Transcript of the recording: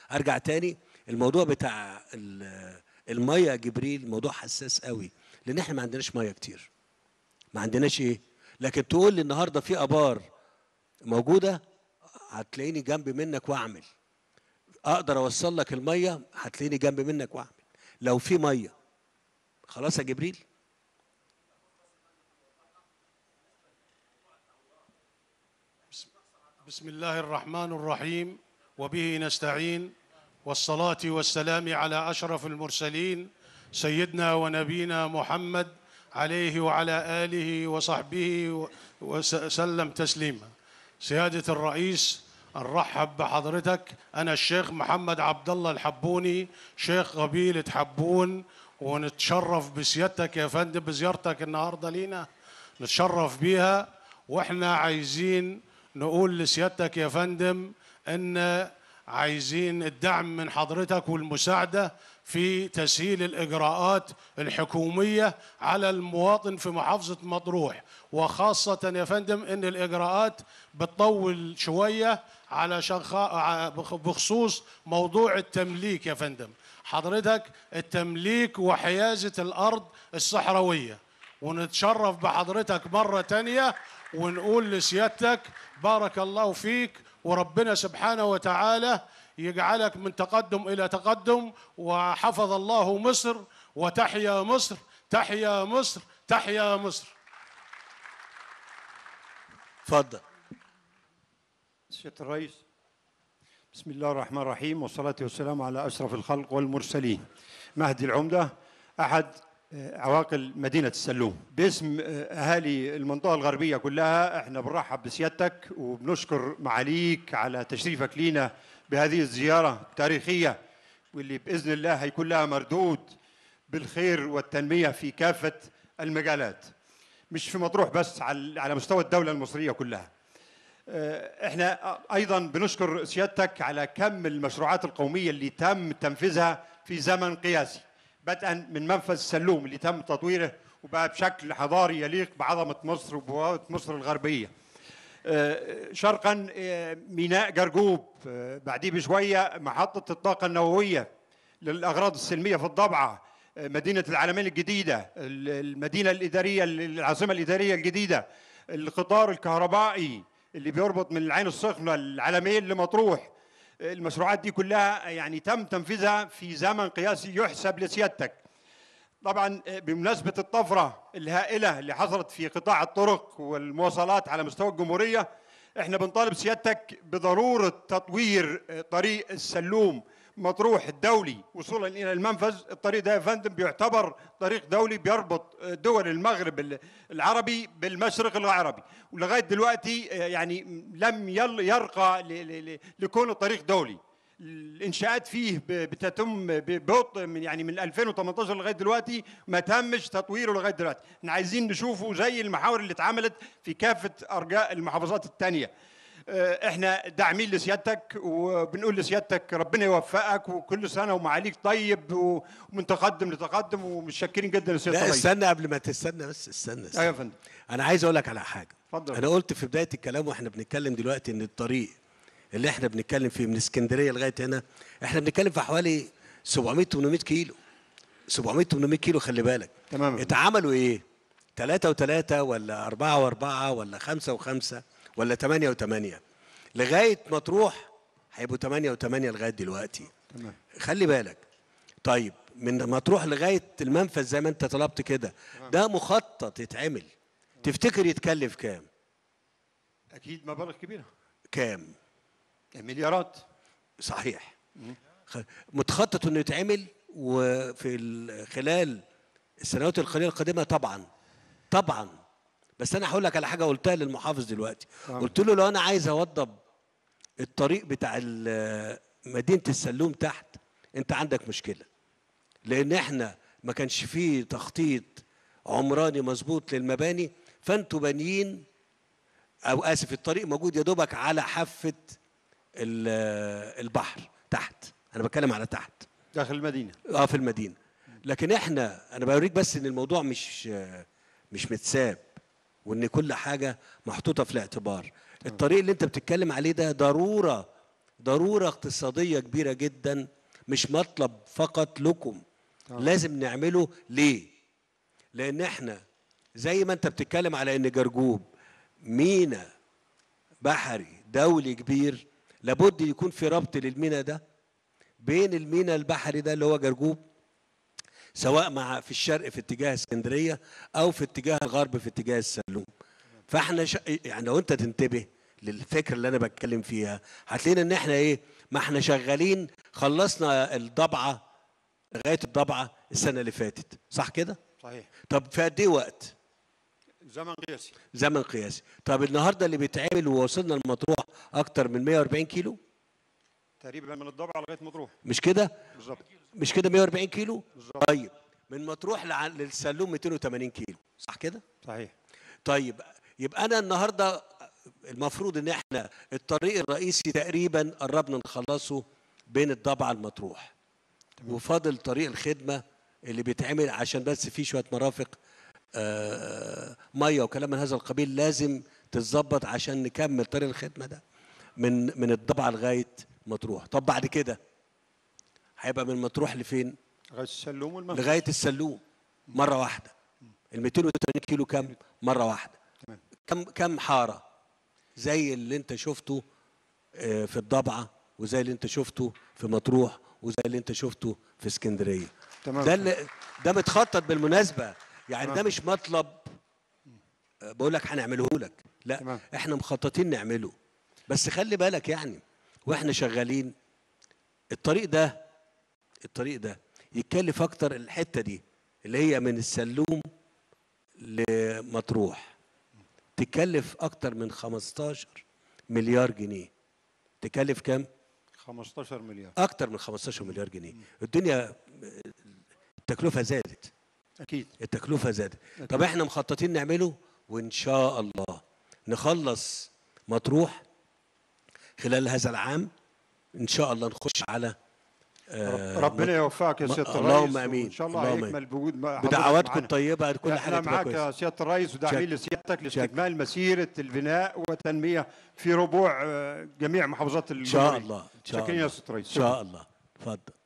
ارجع تاني الموضوع بتاع ال- الميه يا جبريل موضوع حساس قوي لان احنا ما عندناش ميه كتير ما عندناش ايه لكن تقول لي النهارده في ابار موجوده هتلاقيني جنب منك واعمل اقدر اوصل لك الميه هتلاقيني جنب منك واعمل لو في ميه خلاص يا جبريل بسم الله الرحمن الرحيم وبه نستعين والصلاة والسلام على أشرف المرسلين سيدنا ونبينا محمد عليه وعلى آله وصحبه وسلم تسليما سيادة الرئيس نرحب بحضرتك أنا الشيخ محمد عبد الله الحبوني شيخ قبيلة حبون ونتشرف بسيادتك يا فندم بزيارتك النهارده لينا نتشرف بيها واحنا عايزين نقول لسيادتك يا فندم ان عايزين الدعم من حضرتك والمساعده في تسهيل الاجراءات الحكوميه على المواطن في محافظه مطروح وخاصه يا فندم ان الاجراءات بتطول شويه على شخ... بخصوص موضوع التمليك يا فندم حضرتك التمليك وحيازه الارض الصحراويه ونتشرف بحضرتك مرة تانية ونقول لسيادتك بارك الله فيك وربنا سبحانه وتعالى يجعلك من تقدم إلى تقدم وحفظ الله مصر وتحيا مصر تحيا مصر تحيا مصر اتفضل سيادة الرئيس بسم الله الرحمن الرحيم والصلاة والسلام على أشرف الخلق والمرسلين مهدي العمدة أحد آه، عواقل مدينة السلوم باسم آه، أهالي المنطقة الغربية كلها احنا بنرحب بسيادتك وبنشكر معاليك على تشريفك لينا بهذه الزيارة التاريخية واللي بإذن الله هيكون لها مردود بالخير والتنمية في كافة المجالات مش في مطروح بس على على مستوى الدولة المصرية كلها احنا ايضا بنشكر سيادتك على كم المشروعات القوميه اللي تم تنفيذها في زمن قياسي بدءا من منفذ السلوم اللي تم تطويره وبقى بشكل حضاري يليق بعظمه مصر وبوابه مصر الغربيه آه، شرقا آه، ميناء جرجوب آه، بعديه بشويه محطه الطاقه النوويه للاغراض السلميه في الضبعه آه، مدينه العالمين الجديده ال- المدينه الاداريه العاصمه الاداريه الجديده القطار الكهربائي اللي بيربط من العين السخنه العالمين لمطروح المشروعات دي كلها يعني تم تنفيذها في زمن قياسي يحسب لسيادتك طبعا بمناسبة الطفرة الهائلة اللي حصلت في قطاع الطرق والمواصلات على مستوى الجمهورية احنا بنطالب سيادتك بضرورة تطوير طريق السلوم مطروح الدولي وصولا الى المنفذ الطريق ده يا فندم بيعتبر طريق دولي بيربط دول المغرب العربي بالمشرق العربي ولغايه دلوقتي يعني لم يل- يرقى ل- ل- ل- لكون الطريق دولي الانشاءات فيه ب- بتتم ببطء من يعني من 2018 لغايه دلوقتي ما تمش تطويره لغايه دلوقتي احنا عايزين نشوفه زي المحاور اللي اتعملت في كافه ارجاء المحافظات الثانيه احنا داعمين لسيادتك وبنقول لسيادتك ربنا يوفقك وكل سنه ومعاليك طيب ومن تقدم لتقدم ومتشكرين جدا لسياده لا الرئيس استنى قبل ما تستنى بس استنى, استنى. ايوه يا فندم انا عايز اقول لك على حاجه اتفضل. انا قلت في بدايه الكلام واحنا بنتكلم دلوقتي ان الطريق اللي احنا بنتكلم فيه من اسكندريه لغايه هنا احنا بنتكلم في حوالي 700 800 كيلو 700 800 كيلو خلي بالك تمام. اتعملوا ايه 3 و3 ولا 4 و4 ولا 5 و5 ولا 8 و8 لغايه ما تروح هيبقوا 8 و8 لغايه دلوقتي تمام خلي بالك طيب من ما تروح لغايه المنفذ زي ما انت طلبت كده ده مخطط يتعمل تفتكر يتكلف كام اكيد مبالغ كبيره كام مليارات صحيح خ- متخطط انه يتعمل وفي ال- خلال السنوات القليله القادمه طبعا طبعا بس انا هقول لك على حاجه قلتها للمحافظ دلوقتي تمام. قلت له لو انا عايز اوضب الطريق بتاع ال- مدينه السلوم تحت انت عندك مشكله لان احنا ما كانش فيه تخطيط عمراني مظبوط للمباني فانتوا بانيين او اسف الطريق موجود يا دوبك على حافه ال- البحر تحت انا بتكلم على تحت داخل المدينه اه في المدينه لكن احنا انا بوريك بس ان الموضوع مش مش متساب وان كل حاجه محطوطه في الاعتبار الطريق اللي انت بتتكلم عليه ده ضروره ضروره اقتصاديه كبيره جدا مش مطلب فقط لكم لازم نعمله ليه لان احنا زي ما انت بتتكلم على ان جرجوب مينا بحري دولي كبير لابد يكون في ربط للمينا ده بين المينا البحري ده اللي هو جرجوب سواء مع في الشرق في اتجاه اسكندريه او في اتجاه الغرب في اتجاه السلوم فاحنا ش... يعني لو انت تنتبه للفكره اللي انا بتكلم فيها هتلاقينا ان احنا ايه ما احنا شغالين خلصنا الضبعه لغايه الضبعه السنه اللي فاتت صح كده صحيح طب في قد ايه وقت زمن قياسي زمن قياسي طب النهارده اللي بيتعمل ووصلنا المطروح اكتر من 140 كيلو تقريبا من الضبعه لغايه مطروح مش كده بالظبط مش كده 140 كيلو بالظبط. طيب من مطروح لع- للسلوم 280 كيلو صح كده صحيح طيب يبقى انا النهارده المفروض ان احنا الطريق الرئيسي تقريبا قربنا نخلصه بين الضبعه المطروح وفاضل طريق الخدمه اللي بيتعمل عشان بس في شويه مرافق آه، ميه وكلام من هذا القبيل لازم تتظبط عشان نكمل طريق الخدمه ده من من الضبعه لغايه مطروح طب بعد كده هيبقى من مطروح لفين لغايه السلوم والمنفذ لغايه السلوم مره واحده ال 280 كيلو كام مره واحده تمام. كم كم حاره زي اللي انت شفته آه، في الضبعه وزي اللي انت شفته في مطروح وزي اللي انت شفته في اسكندريه تمام. ده اللي ده متخطط بالمناسبه يعني تمام. ده مش مطلب آه، بقول لك هنعمله لك لا تمام. احنا مخططين نعمله بس خلي بالك يعني واحنا شغالين الطريق ده الطريق ده يتكلف اكتر الحته دي اللي هي من السلوم لمطروح تكلف اكتر من 15 مليار جنيه تكلف كام 15 مليار اكتر من 15 مليار جنيه الدنيا التكلفه زادت اكيد التكلفه زادت طب احنا مخططين نعمله وان شاء الله نخلص مطروح خلال هذا العام ان شاء الله نخش على آه، ربنا يوفقك يا ما- سياده الرئيس اللهم آمين. وان شاء الله اللهم هيكمل بوجود ما- حضرتك بدعواتكم معانا. الطيبه كل حاجه احنا تبقى معاك كويسه يا سياده الرئيس وداعمين شك- لسيادتك لاستكمال مسيره البناء والتنميه في ربوع آه، جميع محافظات ان شاء الجمهوريه الله ان شاء شكرا الله يا سياده الرئيس ان شاء الله اتفضل